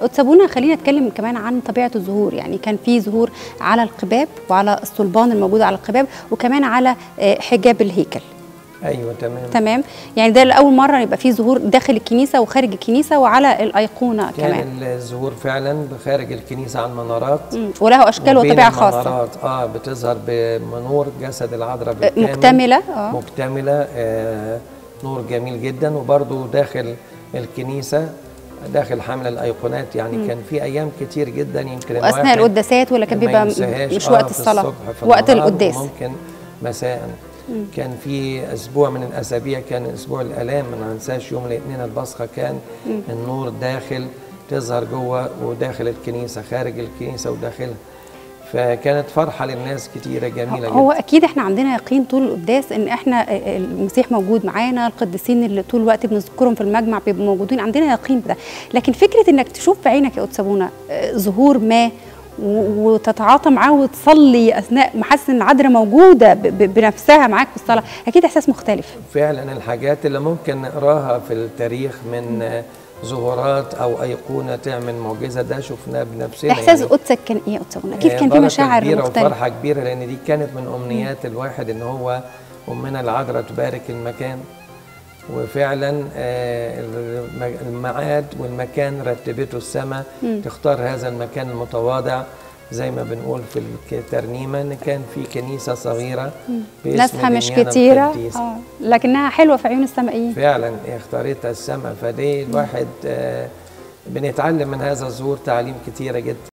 أتسابونا خلينا نتكلم كمان عن طبيعة الزهور يعني كان في زهور على القباب وعلى الصلبان الموجود على القباب وكمان على آه، حجاب الهيكل ايوه تمام تمام يعني ده لأول مرة يبقى في ظهور داخل الكنيسة وخارج الكنيسة وعلى الأيقونة كمان كان الظهور فعلا خارج الكنيسه على المنارات مم. وله أشكال وبين وطبيعة خاصة المنارات اه بتظهر بنور جسد العذراء بالكامل مكتملة اه مكتمله آه نور جميل جدا وبرضو داخل الكنيسه داخل حمل الايقونات يعني كان في ايام كتير جدا يمكن واثناء الواحد القداسات ولا كان ما بيبقى ينساهاش. مش آه، وقت في الصلاه الصبح في وقت النهار القداس وممكن مساء كان في اسبوع من الاسابيع كان اسبوع الالام ما ننساش يوم الاثنين البصخه كان النور داخل تظهر جوه وداخل الكنيسه خارج الكنيسه وداخلها فكانت فرحه للناس كتيره جميله هو جدا اكيد احنا عندنا يقين طول القداس ان احنا المسيح موجود معانا القديسين اللي طول الوقت بنذكرهم في المجمع بيبقوا موجودين عندنا يقين بده لكن فكره انك تشوف في عينك يا قدسابونا ظهور ما و- وتتعاطى معاه وتصلي اثناء ما حاسس ان العذراء موجوده ب- ب- بنفسها معاك في الصلاه اكيد احساس مختلف فعلا الحاجات اللي ممكن نقراها في التاريخ من آه، ظهورات او ايقونه تعمل معجزه ده شفناه بنفسنا احساس يعني قدسك كان ايه يا قدسابونا اكيد آه، كان في بركة مشاعر كبيرة مختلفه وفرحة كبيرة لأن دي كانت من أمنيات الواحد إن هو أمنا العذراء تبارك المكان وفعلا آه، الم- الميعاد والمكان رتبته السماء تختار هذا المكان المتواضع زي ما بنقول في الترنيمة إن كان في كنيسة صغيرة باسم ناسها مش دميانة كتيره القديسة. اه لكنها حلوه في عيون السمائيين فعلا اختارتها السماء فدي الواحد آه، بنتعلم من هذا الظهور تعليم كتيرة جدا